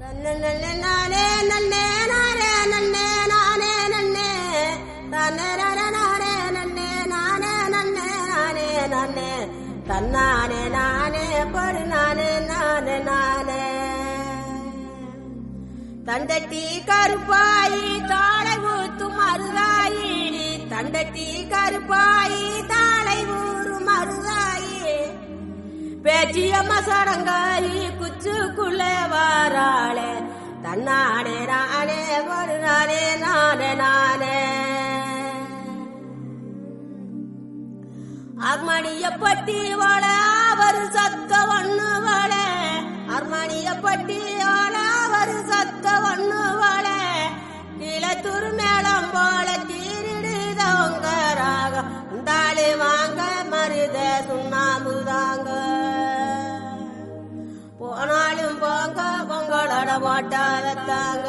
நன்னே நானே நன்னே நானே நன்னே நானே நன்னே தானே நானே நானே நன்னே நானே நன்னே நானே நன்னே தன்னானே நானே படு நானே நானே நானே தண்டட்டி கருப்பாயி தாளை ஊத்தும் மருதாயி தண்டட்டி கருப்பாயி தாளை ஊறும் மருதாயி பேச்சியம்மா சடங்காயி குச்சுக்குள்ளே வாராளே தன்னானே நானே ஒரு நானே நானே நானே அர்மணிய பட்டி வாழ அவர் சத்த ஒண்ணு வாழ அர்மணிய பட்டி வாழ அவர் சத்த ஒண்ணு வாழ கிளத்தூர் மேளம் போல தீரிடுதவங்க ராகம் உண்டாளி வாங்க மருத சுண்ணாம்புதாங்க போனாலும் போங்க பொங்கலோட மாட்டாதத்தாங்க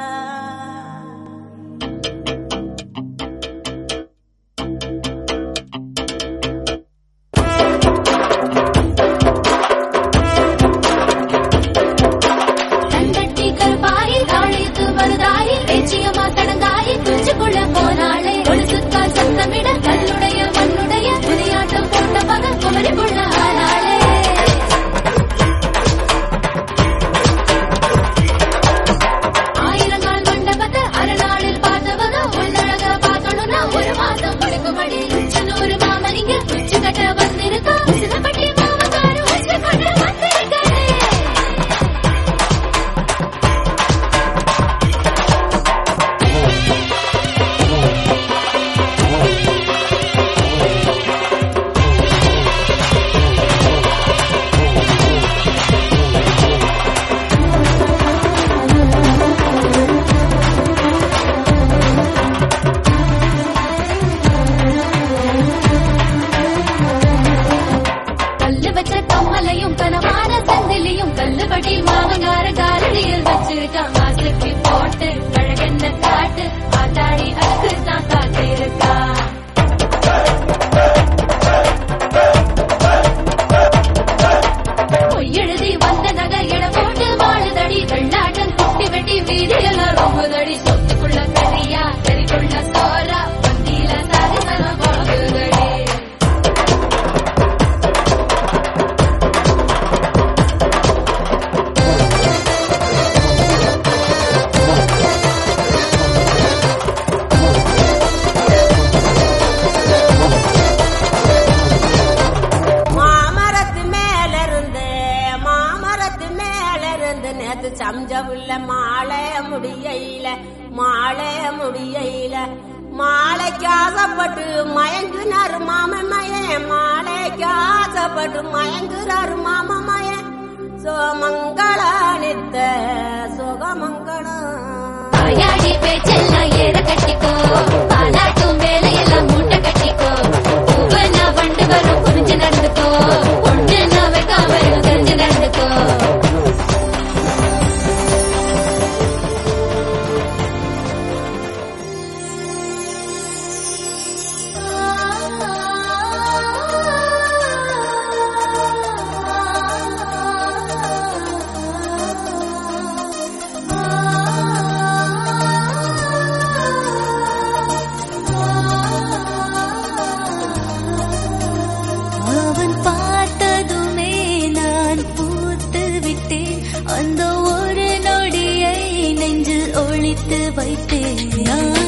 தண்டட்டி கருப்பாயி தாழைத்து மருதாயி பேச்சியம்மா தடங்காயி துஞ்சுக்குள்ள போனாளே ஒழுசுக்கால் சத்தமிட கல்லுடைய மண்ணுடைய விளையாட்டம் போட்ட மகன் குமரி புள்ள ஆனாளே ஆயிரங்கால் மண்டபத்தை அரைநாளில் பார்த்தவங்க உள்ளழக பார்க்கணும்னா ஒரு மாதம் முடிக்கும்படி உச்சனூர் மாமனிங்க உச்சி கட்ட வந்திருக்கா சிதப்பட்டி மாமக்காரு உச்சி கட்ட வந்திருக்காரு கல்லு வச்ச கம்மலையும் கனமான சங்கிலியும் கல்லுபடி மாமங்கார காரணியில் வச்சிருக்கான் மாசுக்கு போட்டு கழகென்ன காட்டு ஆத்தாடி அதுக்கு தான் காத்து இருக்கா பொய்யெழுதி வந்த நகை எட போட்டு வாழுதடி வெள்ளாட்டம் குட்டி வெட்டி வீதியெல்லாம் ரொம்புதடி சொத்துக்குள்ள கரியா கறிக்குள்ள சோறா வண்டியில சாகசனம் போகுதடி மாமரத்து மேல இருந்து மாமரத்து மேல இருந்து நேத்து சம்ஜ உள்ள மாலை முடியையில மாலை முடியையில மாலைக்கு ஆசைப்பட்டு மயங்குனாரு மாமன் மயன் மாலைக்கு ஆசைப்பட்டு மயங்குறாரு மாமன் மயன் சோமங்களா நித்த சுகமங்களம் வாயாடி பேச்செல்லாம் ஏற கட்டிக்கோ பாலாட்டும் வேலையெல்லாம் மூட்டை கட்டிக்கோ பூவனா வண்டு வரும் புரிஞ்சு நடந்துக்கோ ஒண்ணு நான் வைக்காம இருக்கும் தெரிஞ்சு நடந்துக்கோ அவன் பார்த்ததுமே நான் பூத்து விட்டேன் அந்த ஒரு நொடியை நெஞ்சில் ஒழித்து வைத்தேன் நான்